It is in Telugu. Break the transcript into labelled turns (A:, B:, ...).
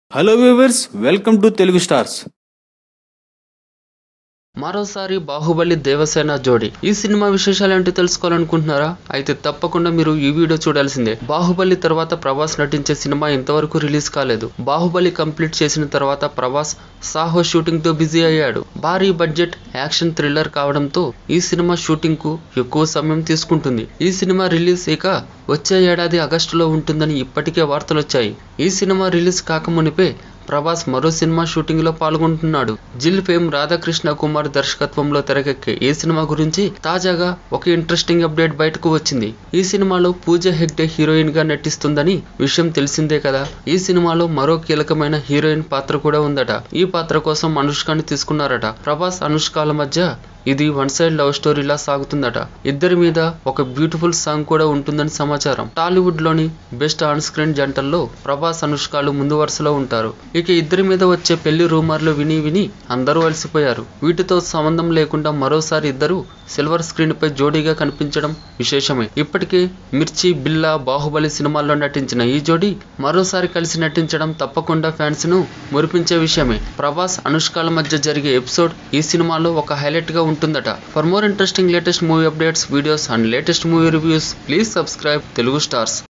A: hello viewers welcome to Telugu stars
B: మరోసారి బాహుబలి దేవసేన జోడి ఈ సినిమా విశేషాలు ఏంటో తెలుసుకోవాలనుకుంటున్నారా అయితే తప్పకుండా మీరు ఈ వీడియో చూడాల్సిందే బాహుబలి తర్వాత ప్రభాస్ నటించే సినిమా ఇంతవరకు రిలీజ్ కాలేదు బాహుబలి కంప్లీట్ చేసిన తర్వాత ప్రభాస్ సాహో షూటింగ్ తో బిజీ అయ్యాడు భారీ బడ్జెట్ యాక్షన్ థ్రిల్లర్ కావడంతో ఈ సినిమా షూటింగ్ కు ఎక్కువ సమయం తీసుకుంటుంది ఈ సినిమా రిలీజ్ ఇక వచ్చే ఏడాది ఆగస్టులో ఉంటుందని ఇప్పటికే వార్తలు వచ్చాయి ఈ సినిమా రిలీజ్ కాకమునిపే ప్రభాస్ మరో సినిమా షూటింగ్ లో పాల్గొంటున్నాడు జిల్ ఫేమ్ రాధాకృష్ణ కుమార్ దర్శకత్వంలో తెరకెక్కే ఈ సినిమా గురించి తాజాగా ఒక ఇంట్రెస్టింగ్ అప్డేట్ బయటకు వచ్చింది ఈ సినిమాలో పూజ హెగ్డే హీరోయిన్ గా నటిస్తుందని విషయం తెలిసిందే కదా ఈ సినిమాలో మరో కీలకమైన హీరోయిన్ పాత్ర కూడా ఉందట ఈ పాత్ర కోసం అనుష్కని తీసుకున్నారట ప్రభాస్ అనుష్కల మధ్య ఇది వన్ సైడ్ లవ్ స్టోరీలా సాగుతుందట ఇద్దరి మీద ఒక బ్యూటిఫుల్ సాంగ్ కూడా ఉంటుందని సమాచారం టాలీవుడ్ లోని బెస్ట్ ఆన్ స్క్రీన్ జంటల్లో ప్రభాస్ అనుష్కలు ముందు వరుసలో ఉంటారు ఇక ఇద్దరి మీద వచ్చే పెళ్లి రూమర్లు విని విని అందరూ అలసిపోయారు వీటితో సంబంధం లేకుండా మరోసారి ఇద్దరు సిల్వర్ స్క్రీన్ పై జోడీగా కనిపించడం విశేషమే ఇప్పటికే మిర్చి బిల్లా బాహుబలి సినిమాల్లో నటించిన ఈ జోడీ మరోసారి కలిసి నటించడం తప్పకుండా ఫ్యాన్స్ ను మురిపించే విషయమే ప్రభాస్ అనుష్కల మధ్య జరిగే ఎపిసోడ్ ఈ సినిమాలో ఒక హైలైట్ గా ఉంటుందట for more interesting latest movie updates videos and latest movie reviews please subscribe Telugu stars